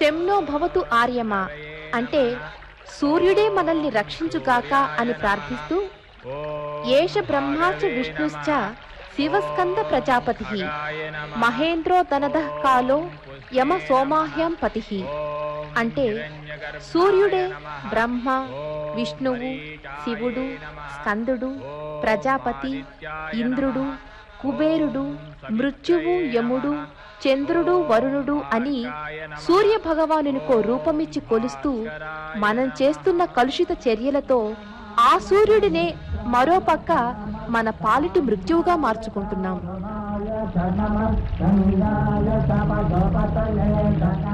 శంనో భవతు ఆర్యమా అంటే సూర్యుడే మనల్ని రక్షించుగాక అని ప్రార్థిస్తూ ఏష బ్రహ్మాచ విష్ణుశ్చ శివస్కంద ప్రజాపతి మహేంద్రో ధనద కాలో యమ సోమాహ్యం పతి అంటే సూర్యుడే బ్రహ్మ విష్ణువు శివుడు స్కందుడు ప్రజాపతి ఇంద్రుడు కుబేరుడు మృత్యువు యముడు చంద్రుడు వరుణుడు అని సూర్య భగవానునికో రూపమిచ్చి కొలుస్తూ మనం చేస్తున్న కలుషిత చర్యలతో ఆ సూర్యుడినే మరో పక్క మన పాలిటి మృత్యువుగా మార్చుకుంటున్నాం